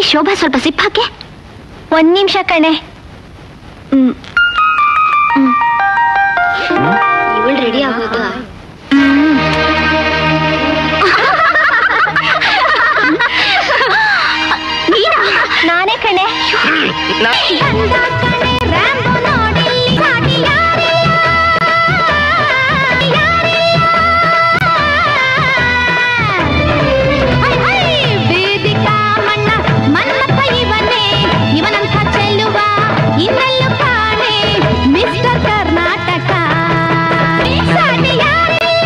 ಶೋಭಾ ಸ್ವಲ್ಪ ಸಿಪ್ ಹಾಕೆ ಒಂದ್ ನಿಮಿಷ ಕಣೆ ಹ್ಮ್ ಇವಳು ರೆಡಿ ಆಗೋದು ನಾನೇ ಕಣೆ ವೇದಿಕಾ ಮಣ್ಣ ಮನ್ನಪ್ಪ ಇವನೇ ಇವನಂಥ ಚೆಲ್ಲುವ ಇನ್ನೆಲ್ಲೂ ಕಾಣೆ ಮಿಸ್ಟರ್ ಕರ್ನಾಟಕ ಸಾಟಿ ಯಾರಿಲ್ಲ.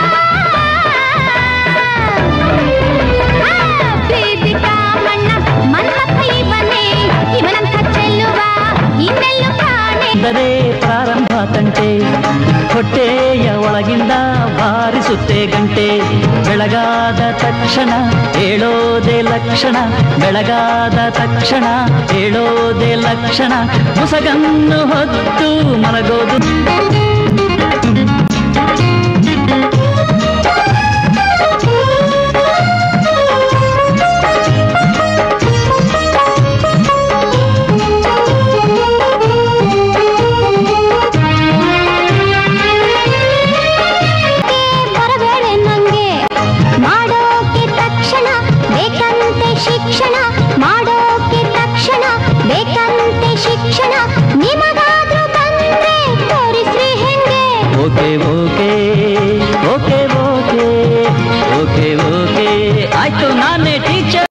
ಆ, ವೇದಿಕಾ ಮಣ್ಣ ಮನ್ನಪ್ಪ ಇವನೇ ಇವನಂಥ ಚೆಲ್ಲುವ ಇನ್ನೆಲ್ಲೂ ಕಾಣೆ ಎಂದರೆ ಪ್ರಾರಂಭ ತಂಟೆ ಹೊಟ್ಟೆಯ ಒಳಗಿಂದ ಬಾರಿಸುತ್ತೆ ಗಂಟೆ ಬೆಳಗಾದ ತಕ್ಷಣ ಹೇಳೋದೆ ಲಕ್ಷಣ ಬೆಳಗಾದ ತಕ್ಷಣ ಹೇಳೋದೆ ಲಕ್ಷಣ ಮುಸಗನ್ನು ಹೊತ್ತು ಮಲಗೋದು ಬರಬೇಳೆ ನಂಗೆ ಮಾಡೋಕೆ ತಕ್ಷಣ ಬೇಕಂತೆ ಶಿಕ್ಷಣ ಮಾಡೋಕೆ ತಕ್ಷಣ ಬೇಕಂತೆ ಶಿಕ್ಷಣ ನಿಮಗಾದ್ರೂ ಬಂದ್ರೆ ತೋರಿಸ್ರಿ ಹೆಂಗೆ ಓಕೆ ಓಕೆ